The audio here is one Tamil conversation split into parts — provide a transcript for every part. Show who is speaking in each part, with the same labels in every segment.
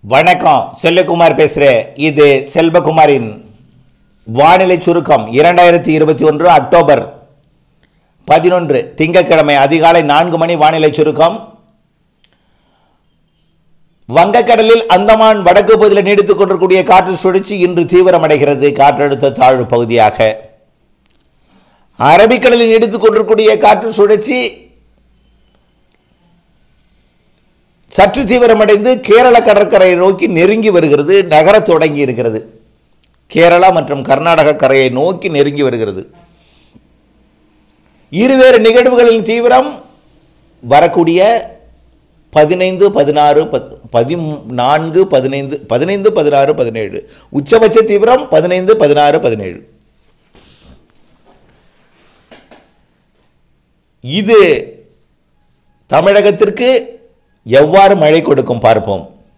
Speaker 1: வணக்கம் செல்லகுமார் பேசுகிறேன் இது செல்வகுமாரின் வானிலை சுருக்கம் இரண்டாயிரத்தி இருபத்தி ஒன்று அக்டோபர் பதினொன்று திங்கட்கிழமை அதிகாலை நான்கு மணி வானிலை சுருக்கம் வங்கக்கடலில் அந்தமான் வடக்கு பகுதியில் நீடித்துக் கொண்டிருக்கூடிய காற்று சுழற்சி இன்று தீவிரமடைகிறது காற்றழுத்த தாழ்வு பகுதியாக அரபிக்கடலில் நீடித்துக் கொண்டிருக்கூடிய காற்று சுழற்சி சற்று தீவிரமடைந்து கேரள கடற்கரையை நோக்கி நெருங்கி வருகிறது நகரத் தொடங்கி இருக்கிறது கேரளா மற்றும் கர்நாடக கரையை நோக்கி நெருங்கி வருகிறது இருவேறு நிகழ்வுகளின் தீவிரம் வரக்கூடிய பதினைந்து பதினாறு பத் பதினான்கு பதினைந்து பதினைந்து பதினாறு பதினேழு உச்சபட்ச தீவிரம் பதினைந்து பதினாறு பதினேழு இது தமிழகத்திற்கு எவ்வாறு மழை கொடுக்கும் பார்ப்போம்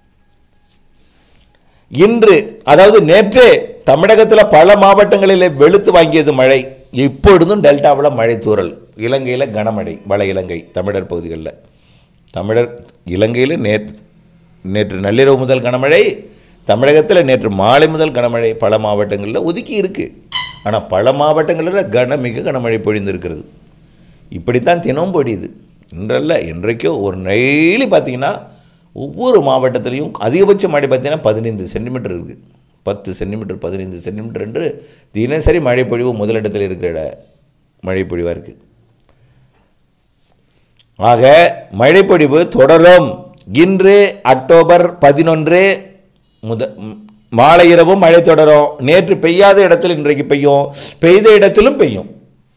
Speaker 1: இன்று அதாவது நேற்று தமிழகத்தில் பல மாவட்டங்களில் வெளுத்து வாங்கியது மழை இப்பொழுதும் டெல்டாவில் மழை தூறல் இலங்கையில் கனமழை வட இலங்கை தமிழர் பகுதிகளில் தமிழர் இலங்கையில் நேற்று நேற்று நள்ளிரவு முதல் கனமழை தமிழகத்தில் நேற்று மாலை முதல் கனமழை பல மாவட்டங்களில் ஒதுக்கி இருக்குது ஆனால் பல மாவட்டங்களில் கன மிக கனமழை பொழிந்திருக்கிறது இப்படித்தான் தினம் பொழியுது இன்றல்ல இன்றைக்கோ ஒரு டெய்லி பார்த்தீங்கன்னா ஒவ்வொரு மாவட்டத்திலையும் அதிகபட்ச மழை பார்த்தீங்கன்னா பதினைந்து சென்டிமீட்டர் இருக்குது பத்து சென்டிமீட்டர் பதினைந்து சென்டிமீட்டர் என்று தினசரி மழை பொழிவு முதலிடத்தில் இருக்கிற இட- மழை பொழிவாக இருக்குது ஆக மழைப்பொழிவு தொடரும் இன்று அக்டோபர் பதினொன்று முத ம், மாலை இரவும் மழை தொடரும் நேற்று பெய்யாத இடத்தில் இன்றைக்கு பெய்யும் பெய்த இடத்திலும் பெய்யும்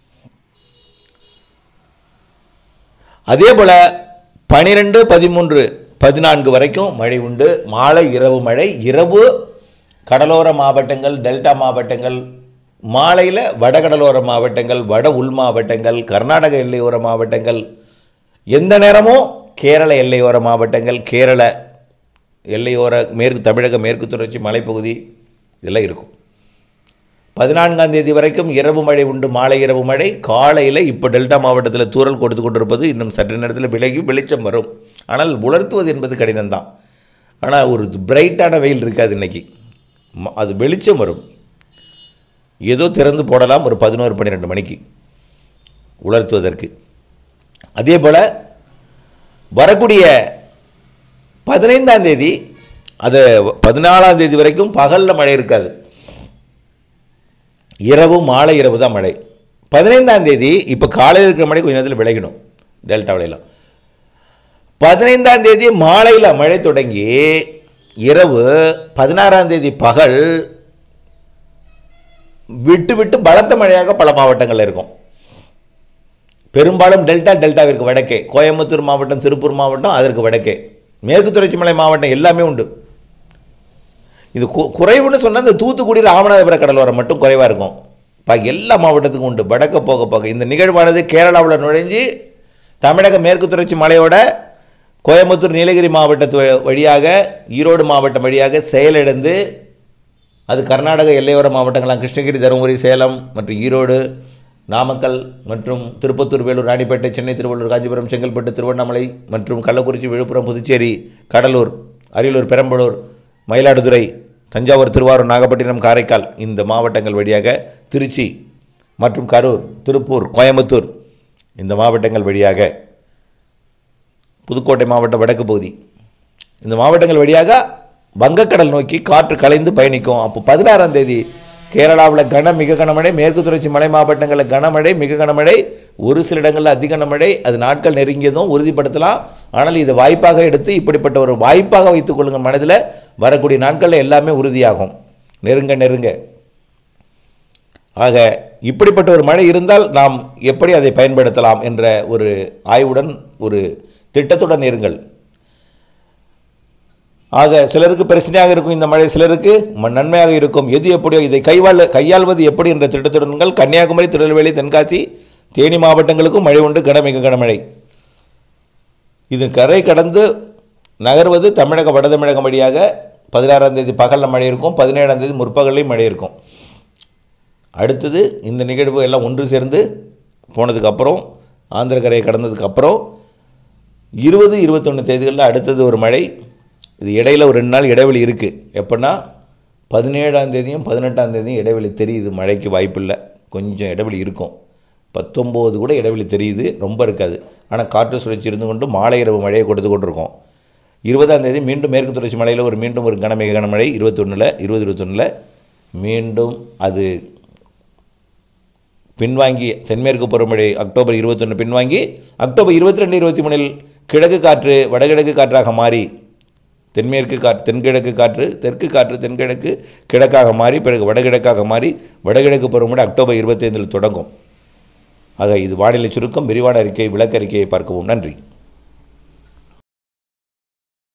Speaker 1: அதே போல் பனிரெண்டு பதிமூன்று பதினான்கு வரைக்கும் மழை உண்டு மாலை இரவு மழை இரவு கடலோர மாவட்டங்கள் டெல்டா மாவட்டங்கள் மாலையில் வடகடலோர மாவட்டங்கள் வட உள் மாவட்டங்கள் கர்நாடக எல்லையோர மாவட்டங்கள் எந்த நேரமும் கேரள எல்லையோர மாவட்டங்கள் கேரள எல்லையோர மேற்கு தமிழக மேற்கு தொடர்ச்சி மலைப்பகுதி இதெல்லாம் இருக்கும் பதினான்காம் தேதி வரைக்கும் இரவு மழை உண்டு மாலை இரவு மழை காலையில் இப்போ டெல்டா மாவட்டத்தில் தூறல் கொடுத்து கொண்டிருப்பது இன்னும் சற்று நேரத்தில் விலகி வெளிச்சம் வரும் ஆனால் உலர்த்துவது என்பது கடினம்தான் ஆனால் ஒரு பிரைட்டான வெயில் இருக்காது இன்னைக்கு ம- அது வெளிச்சம் வரும் ஏதோ திறந்து போடலாம் ஒரு பதினோரு பன்னிரெண்டு மணிக்கு உலர்த்துவதற்கு அதே போல் வரக்கூடிய பதினைந்தாம் தேதி அது பதினாலாம் தேதி வரைக்கும் பகலில் மழை இருக்காது இரவு மாலை இரவு தான் மழை பதினைந்தாம் தேதி இப்போ காலையில் இருக்கிற மழை கொஞ்ச நேரத்தில் விலகிடும் டெல்டாவிலாம் பதினைந்தாம் தேதி மாலையில் மழை தொடங்கி இரவு பதினாறாம் தேதி பகல் விட்டு விட்டு பலத்த மழையாக பல மாவட்டங்களில் இருக்கும் பெரும்பாலும் டெல்டா டெல்டாவிற்கு வடக்கே கோயம்புத்தூர் மாவட்டம் திருப்பூர் மாவட்டம் அதற்கு வடக்கே மேற்கு தொடர்ச்சி மலை மாவட்டம் எல்லாமே உண்டு இது கு- குறைவுன்னு சொன்னால் இந்த தூத்துக்குடி ராமநாதபுர கடலோரம் மட்டும் குறைவாக இருக்கும் பாக்கி எல்லா மாவட்டத்துக்கும் உண்டு வடக்க போக போக இந்த நிகழ்வானது கேரளாவில் நுழைஞ்சு தமிழக மேற்கு தொடர்ச்சி மலையோட கோயம்புத்தூர் நீலகிரி மாவட்டத்து வ- வழியாக ஈரோடு மாவட்டம் வழியாக செயலிழந்து அது கர்நாடக எல்லையோர மாவட்டங்களாம் கிருஷ்ணகிரி தருமபுரி சேலம் மற்றும் ஈரோடு நாமக்கல் மற்றும் திருப்பத்தூர் வேலூர் ராணிப்பேட்டை சென்னை திருவள்ளூர் காஞ்சிபுரம் செங்கல்பட்டு திருவண்ணாமலை மற்றும் கள்ளக்குறிச்சி விழுப்புரம் புதுச்சேரி கடலூர் அரியலூர் பெரம்பலூர் மயிலாடுதுறை தஞ்சாவூர் திருவாரூர் நாகப்பட்டினம் காரைக்கால் இந்த மாவட்டங்கள் வழியாக திருச்சி மற்றும் கரூர் திருப்பூர் கோயம்புத்தூர் இந்த மாவட்டங்கள் வழியாக புதுக்கோட்டை மாவட்டம் வடக்கு பகுதி இந்த மாவட்டங்கள் வழியாக வங்கக்கடல் நோக்கி காற்று கலைந்து பயணிக்கும் அப்போ பதினாறாம் தேதி கேரளாவில் கன மிக கனமழை மேற்கு தொடர்ச்சி மலை மாவட்டங்களில் கனமழை மிக கனமழை ஒரு சில இடங்களில் அதிக கனமழை அது நாட்கள் நெருங்கியதும் உறுதிப்படுத்தலாம் ஆனால் இதை வாய்ப்பாக எடுத்து இப்படிப்பட்ட ஒரு வாய்ப்பாக வைத்துக் கொள்ளுங்கள் மனதில் வரக்கூடிய நாட்களில் எல்லாமே உறுதியாகும் நெருங்க நெருங்க ஆக இப்படிப்பட்ட ஒரு மழை இருந்தால் நாம் எப்படி அதை பயன்படுத்தலாம் என்ற ஒரு ஆய்வுடன் ஒரு திட்டத்துடன் இருங்கள் ஆக சிலருக்கு பிரச்சனையாக இருக்கும் இந்த மழை சிலருக்கு ம- நன்மையாக இருக்கும் எது எப்படியோ இதை கைவாழ கையாள்வது எப்படி என்ற திட்டத்துடன்கள் கன்னியாகுமரி திருநெல்வேலி தென்காசி தேனி மாவட்டங்களுக்கும் மழை உண்டு கனமிக கனமழை இது கரை கடந்து நகர்வது தமிழக வட தமிழகம் வழியாக பதினாறாம் தேதி பகலில் மழை இருக்கும் பதினேழாம் தேதி முற்பகல்லையும் மழை இருக்கும் அடுத்தது இந்த நிகழ்வு எல்லாம் ஒன்று சேர்ந்து போனதுக்கப்புறம் ஆந்திர கரையை கடந்ததுக்கப்புறம் இருபது இருபத்தொன்று தேதிகளில் அடுத்தது ஒரு மழை இது இடையில ஒரு ரெண்டு நாள் இடைவெளி இருக்குது எப்போன்னா பதினேழாம் தேதியும் பதினெட்டாம் தேதியும் இடைவெளி தெரியுது மழைக்கு வாய்ப்பில்லை கொஞ்சம் இடைவெளி இருக்கும் பத்தொம்போது கூட இடைவெளி தெரியுது ரொம்ப இருக்காது ஆனால் காற்று சுழற்சி இருந்து கொண்டு மாலை இரவு மழையை கொடுத்து கொண்டிருக்கோம் இருபதாம் தேதி மீண்டும் மேற்கு தொடர்ச்சி மலையில் ஒரு மீண்டும் ஒரு கனமிக கனமழை இருபத்தொன்னில் இருபது இருபத்தொன்னில் மீண்டும் அது பின்வாங்கி தென்மேற்கு பருவமழை அக்டோபர் இருபத்தொன்று பின்வாங்கி அக்டோபர் இருபத்தி ரெண்டு இருபத்தி மூணில் கிழக்கு காற்று வடகிழக்கு காற்றாக மாறி தென்மேற்கு காற்று தென்கிழக்கு காற்று தெற்கு காற்று தென்கிழக்கு கிழக்காக மாறி பிறகு வடகிழக்காக மாறி வடகிழக்கு பருவமழை அக்டோபர் இருபத்தைந்தில் தொடங்கும் ஆக இது வானிலை சுருக்கம் விரிவான அறிக்கை விளக்கறிக்கையை பார்க்கவும் நன்றி